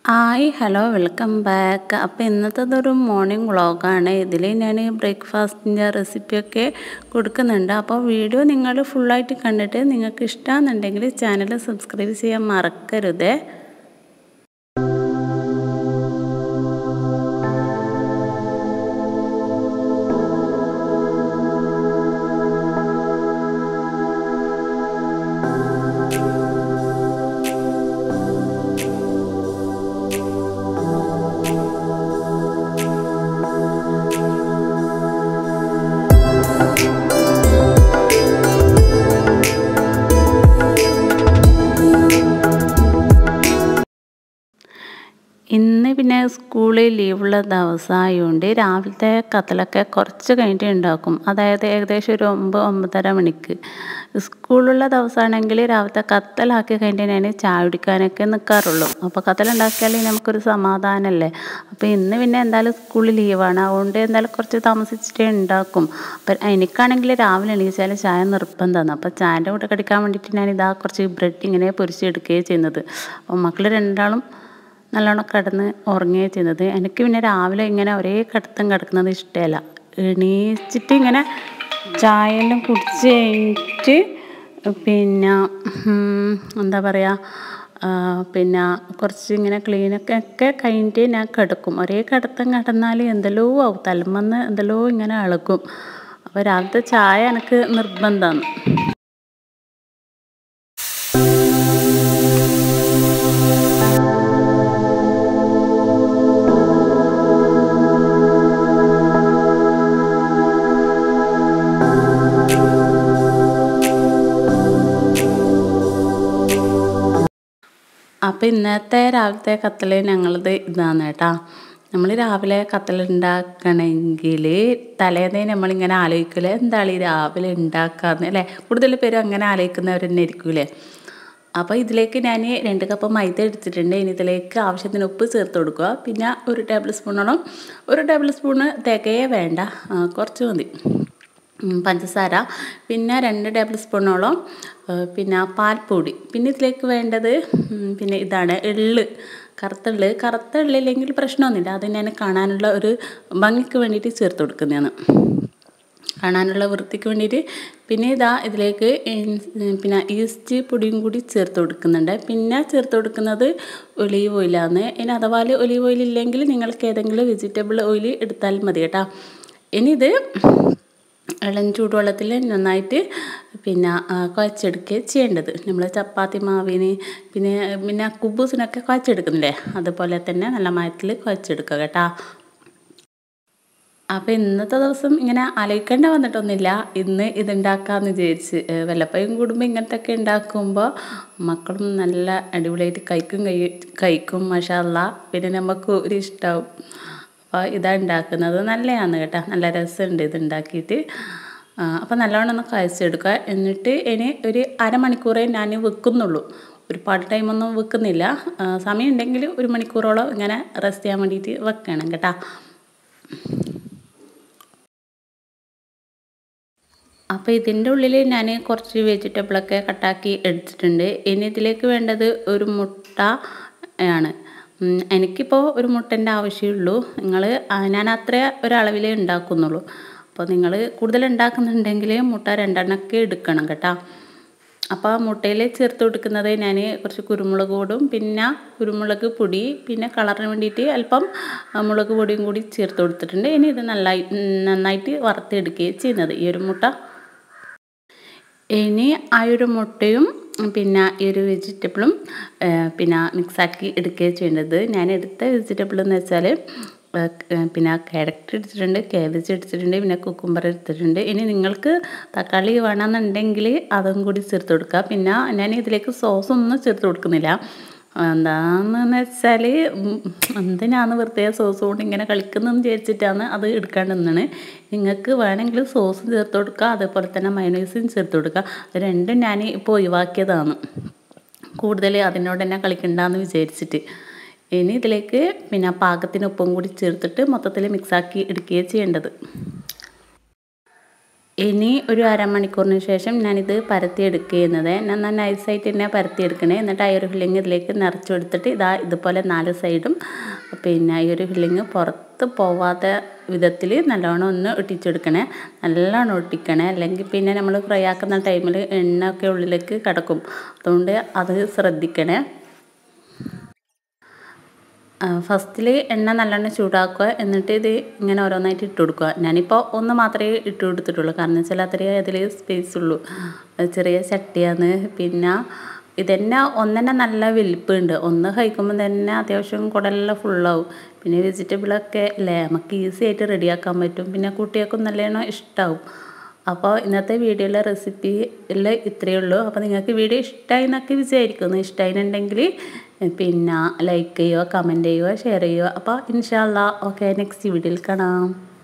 hi hello welcome back അപ്പോൾ ഇന്നത്തേതൊരു morning വ്ളോഗാണ് ഇതിൽ ഞാൻ ബ്രേക്ക്ഫാസ്റ്റിൻ്റെ റെസിപ്പിയൊക്കെ കൊടുക്കുന്നുണ്ട് അപ്പോൾ വീഡിയോ നിങ്ങൾ ഫുള്ളായിട്ട് കണ്ടിട്ട് നിങ്ങൾക്ക് ഇഷ്ടമാണെന്നുണ്ടെങ്കിൽ ചാനൽ സബ്സ്ക്രൈബ് ചെയ്യാൻ മറക്കരുതേ ഇന്ന് പിന്നെ സ്കൂളിൽ ലീവുള്ള ദിവസമായതുകൊണ്ട് രാവിലത്തെ കത്തലൊക്കെ കുറച്ച് കഴിഞ്ഞിട്ട് ഉണ്ടാക്കും അതായത് ഏകദേശം ഒരു ഒമ്പത് ഒമ്പതര മണിക്ക് സ്കൂളുള്ള ദിവസമാണെങ്കിൽ രാവിലത്തെ കത്തലാക്കി കഴിഞ്ഞിട്ട് ഞാൻ ചായ കുടിക്കാനൊക്കെ നിൽക്കാറുള്ളൂ അപ്പോൾ കത്തലുണ്ടാക്കിയാൽ നമുക്കൊരു സമാധാനമല്ലേ അപ്പോൾ ഇന്ന് പിന്നെ എന്തായാലും സ്കൂളിൽ ലീവാണ് അതുകൊണ്ട് എന്തായാലും കുറച്ച് താമസിച്ചിട്ടേ ഉണ്ടാക്കും അപ്പം എനിക്കാണെങ്കിൽ രാവിലെ എണീച്ചാൽ ചായ നിർബന്ധമാണ് അപ്പോൾ ചായൻ്റെ കൂടെ കടിക്കാൻ വേണ്ടിയിട്ട് ഞാൻ ഇതാ കുറച്ച് ബ്രെഡ് ഇങ്ങനെ പൊരിച്ചെടുക്കുകയും ചെയ്യുന്നത് അപ്പോൾ മക്കൾ രണ്ടാളും നല്ലോണം കിടന്ന് ഉറങ്ങുകയും ചെയ്യുന്നത് എനിക്ക് പിന്നെ രാവിലെ ഇങ്ങനെ ഒരേ കിടത്തം കിടക്കുന്നത് ഇഷ്ടമല്ല എണീച്ചിട്ട് ഇങ്ങനെ ചായയെല്ലാം കുടിച്ച് കഴിഞ്ഞിട്ട് പിന്നെ എന്താ പറയുക പിന്നെ കുറച്ച് ഇങ്ങനെ ക്ലീനൊക്കെ ഒക്കെ കഴിഞ്ഞിട്ട് ഞാൻ കിടക്കും ഒരേ കിടത്തം കിടന്നാൽ എന്തെല്ലോ ആവും തലമന്ന് എന്തെല്ലോ ഇങ്ങനെ ഇളകും അപ്പോൾ രാവിലത്തെ ചായ എനിക്ക് നിർബന്ധമാണ് അപ്പോൾ ഇന്നത്തെ രാവിലത്തെ കത്തൽ ഞങ്ങളത് ഇതാണ് കേട്ടോ നമ്മൾ രാവിലെ കത്തൽ ഉണ്ടാക്കണമെങ്കിൽ തലേന്നേ നമ്മളിങ്ങനെ ആലോചിക്കില്ലേ എന്താണ് ഈ രാവിലെ ഉണ്ടാക്കാന്ന് അല്ലേ കൂടുതൽ പേരും അങ്ങനെ ആലോചിക്കുന്നവർ തന്നെ ആയിരിക്കൂലേ അപ്പോൾ ഇതിലേക്ക് ഞാൻ രണ്ട് കപ്പ് മൈദ എടുത്തിട്ടുണ്ട് ഇനി ഇതിലേക്ക് ആവശ്യത്തിന് ഉപ്പ് ചേർത്ത് കൊടുക്കുക പിന്നെ ഒരു ടേബിൾ സ്പൂണോളം ഒരു ടേബിൾ സ്പൂണ് തികയെ വേണ്ട കുറച്ച് മതി പഞ്ചസാര പിന്നെ രണ്ട് ടേബിൾ സ്പൂണോളം പിന്നെ പാൽപ്പൊടി പിന്നെ ഇതിലേക്ക് വേണ്ടത് പിന്നെ ഇതാണ് എള്ള് കറുത്ത എള്ള് കറുത്ത എള്ളില്ലെങ്കിൽ പ്രശ്നമൊന്നുമില്ല അത് ഞാൻ കാണാനുള്ള ഒരു ഭംഗിക്ക് വേണ്ടിയിട്ട് ചേർത്ത് കൊടുക്കുന്നതാണ് കാണാനുള്ള വൃത്തിക്ക് വേണ്ടിയിട്ട് പിന്നെ ഇതാ ഇതിലേക്ക് പിന്നെ ഈസ്റ്റ് പൊടിയും കൂടി ചേർത്ത് കൊടുക്കുന്നുണ്ട് പിന്നെ ചേർത്ത് കൊടുക്കുന്നത് ഒലീവ് ഓയിലാണ് ഇനി അഥവാ ഒലീവ് ഓയിൽ ഇല്ലെങ്കിൽ നിങ്ങൾക്ക് ഏതെങ്കിലും വെജിറ്റബിൾ ഓയിൽ എടുത്താൽ മതി കേട്ടോ ഇനി ഇത് ഇളം ചൂടുവെള്ളത്തിൽ നന്നായിട്ട് പിന്നെ കുഴച്ചെടുക്കുക ചെയ്യേണ്ടത് നമ്മൾ ചപ്പാത്തി മാവിന് പിന്നെ പിന്നെ കുബൂസിനൊക്കെ കുഴച്ചെടുക്കുന്നില്ലേ അതുപോലെ തന്നെ നല്ല മയത്തിൽ കുഴച്ചെടുക്കുക കേട്ടോ അപ്പോൾ ഇന്നത്തെ ദിവസം ഇങ്ങനെ ആലോചിക്കേണ്ട വന്നിട്ടൊന്നുമില്ല ഇന്ന് ഇതുണ്ടാക്കാമെന്ന് വിചാരിച്ച് വല്ലപ്പോഴും കൂടുമ്പോൾ ഇങ്ങനത്തെയൊക്കെ ഉണ്ടാക്കുമ്പോൾ മക്കളും നല്ല അടിപൊളിയായിട്ട് കഴിക്കും കഴി കഴിക്കും മഷാല്ല പിന്നെ നമുക്ക് ഒരു ഇഷ്ടമാവും അപ്പോൾ ഇതാണ് ഉണ്ടാക്കുന്നത് നല്ലതാണ് കേട്ടോ നല്ല രസമുണ്ട് ഇത് ഉണ്ടാക്കിയിട്ട് അപ്പോൾ നല്ലോണം ഒന്ന് കഴിച്ചെടുക്കുക എന്നിട്ട് ഇനി ഒരു അരമണിക്കൂറേ ഞാൻ വെക്കുന്നുള്ളൂ ഒരുപാട് ടൈമൊന്നും വെക്കുന്നില്ല സമയം ഉണ്ടെങ്കിൽ ഒരു മണിക്കൂറോളം ഇങ്ങനെ റെസ്റ്റ് ചെയ്യാൻ വേണ്ടിയിട്ട് വെക്കണം കേട്ടോ അപ്പോൾ ഇതിൻ്റെ ഉള്ളിൽ ഞാൻ കുറച്ച് വെജിറ്റബിളൊക്കെ കട്ടാക്കി എടുത്തിട്ടുണ്ട് ഇനി ഇതിലേക്ക് വേണ്ടത് ഒരു മുട്ട ആണ് എനിക്കിപ്പോൾ ഒരു മുട്ടൻ്റെ ആവശ്യമുള്ളൂ നിങ്ങൾ ഞാൻ അത്ര ഒരളവിലേ ഉണ്ടാക്കുന്നുള്ളൂ അപ്പോൾ നിങ്ങൾ കൂടുതൽ ഉണ്ടാക്കുന്നുണ്ടെങ്കിൽ മുട്ട രണ്ടെണ്ണമൊക്കെ എടുക്കണം കേട്ടോ അപ്പോൾ മുട്ടയിൽ ചേർത്ത് കൊടുക്കുന്നത് ഞാൻ കുറച്ച് കുരുമുളക് പൊടും പിന്നെ കുരുമുളക് പൊടി പിന്നെ കളറിന് വേണ്ടിയിട്ട് അല്പം മുളക് പൊടിയും കൂടി ചേർത്ത് കൊടുത്തിട്ടുണ്ട് ഇനി ഇത് നന്നായി നന്നായിട്ട് വറുത്തെടുക്കുകയും ചെയ്യുന്നത് ഈ ഒരു മുട്ട ഇനി ആ ഒരു മുട്ടയും പിന്നെ ഈ ഒരു വെജിറ്റബിളും പിന്നെ മിക്സാക്കി എടുക്കുകയും ചെയ്യേണ്ടത് ഞാൻ എടുത്ത വെജിറ്റബിൾ എന്ന് വെച്ചാൽ പിന്നെ ക്യാരറ്റ് എടുത്തിട്ടുണ്ട് കാബേജ് എടുത്തിട്ടുണ്ട് പിന്നെ കുക്കുംബർ എടുത്തിട്ടുണ്ട് ഇനി നിങ്ങൾക്ക് തക്കാളി വേണമെന്നുണ്ടെങ്കിൽ അതും കൂടി ചേർത്ത് കൊടുക്കുക പിന്നെ ഞാൻ ഇതിലേക്ക് സോസ് ഒന്നും ചേർത്ത് കൊടുക്കുന്നില്ല എന്താണെന്ന് വെച്ചാൽ എന്തിനാണ് വെറുതെ സോസ് കൊണ്ട് ഇങ്ങനെ കളിക്കുന്നതെന്ന് വിചാരിച്ചിട്ടാണ് അത് എടുക്കാണ്ട് നിന്നാണ് നിങ്ങൾക്ക് വേണമെങ്കിൽ സോസ് ചേർത്ത് കൊടുക്കുക അതേപോലെ തന്നെ മയണൈസും ചേർത്ത് കൊടുക്കുക അത് രണ്ടും ഞാൻ ഇപ്പോൾ ഒഴിവാക്കിയതാണ് കൂടുതൽ അതിനോട് തന്നെ കളിക്കണ്ടെന്ന് വിചാരിച്ചിട്ട് ഇനി ഇതിലേക്ക് പിന്നെ പാകത്തിന് ഉപ്പും കൂടി ചേർത്തിട്ട് മൊത്തത്തിൽ മിക്സാക്കി എടുക്കുകയാണ് ചെയ്യേണ്ടത് ഇനി ഒരു അരമണിക്കൂറിന് ശേഷം ഞാനിത് പരത്തിയെടുക്കുന്നത് ഞാൻ നൈസായിട്ട് തന്നെ പരത്തിയെടുക്കണേ എന്നിട്ട് ആ ഒരു ഫില്ലിങ് ഇതിലേക്ക് നിറച്ചു കൊടുത്തിട്ട് ഇതാ ഇതുപോലെ നാല് സൈഡും പിന്നെ ഈ ഒരു ഫില്ലിങ് പുറത്ത് പോവാത്ത വിധത്തിൽ നല്ലോണം ഒന്ന് ഒട്ടിച്ചെടുക്കണേ നല്ലോണം ഒട്ടിക്കണേ അല്ലെങ്കിൽ പിന്നെ നമ്മൾ ഫ്രൈ ആക്കുന്ന ടൈമിൽ എണ്ണ ഒക്കെ ഉള്ളിലേക്ക് കിടക്കും അതുകൊണ്ട് അത് ശ്രദ്ധിക്കണേ ഫസ്റ്റിൽ എണ്ണ നല്ലോണം ചൂടാക്കുക എന്നിട്ട് ഇത് ഇങ്ങനെ ഓരോന്നായിട്ട് ഇട്ട് കൊടുക്കുക ഞാനിപ്പോൾ ഒന്ന് മാത്രമേ ഇട്ട് കൊടുത്തിട്ടുള്ളൂ കാരണം വെച്ചാൽ അത്രയേ അതിൽ സ്പേസ് ഉള്ളൂ ചെറിയ ചട്ടിയാണ് പിന്നെ ഇതന്നെ ഒന്നെന്നെ നല്ല വലിപ്പമുണ്ട് ഒന്ന് കഴിക്കുമ്പോൾ തന്നെ അത്യാവശ്യം കുടലെല്ലാം ഫുള്ളാവും പിന്നെ വെജിറ്റബിളൊക്കെ അല്ലേ നമുക്ക് ഈസി ആയിട്ട് റെഡിയാക്കാൻ പറ്റും പിന്നെ കുട്ടികൾക്കും നല്ലോണം ഇഷ്ടമാവും അപ്പോൾ ഇന്നത്തെ വീഡിയോയിലെ റെസിപ്പിയിൽ ഇത്രയേ ഉള്ളൂ അപ്പോൾ നിങ്ങൾക്ക് വീഡിയോ ഇഷ്ടമായി എന്നൊക്കെ വിചാരിക്കുന്നു ഇഷ്ടമായിട്ടുണ്ടെങ്കിൽ പിന്നെ ലൈക്ക് ചെയ്യുക കമൻറ്റ് ചെയ്യുക ഷെയർ ചെയ്യുക അപ്പോൾ ഇൻഷാല്ല ഓക്കെ നെക്സ്റ്റ് വീഡിയോയിൽ കാണാം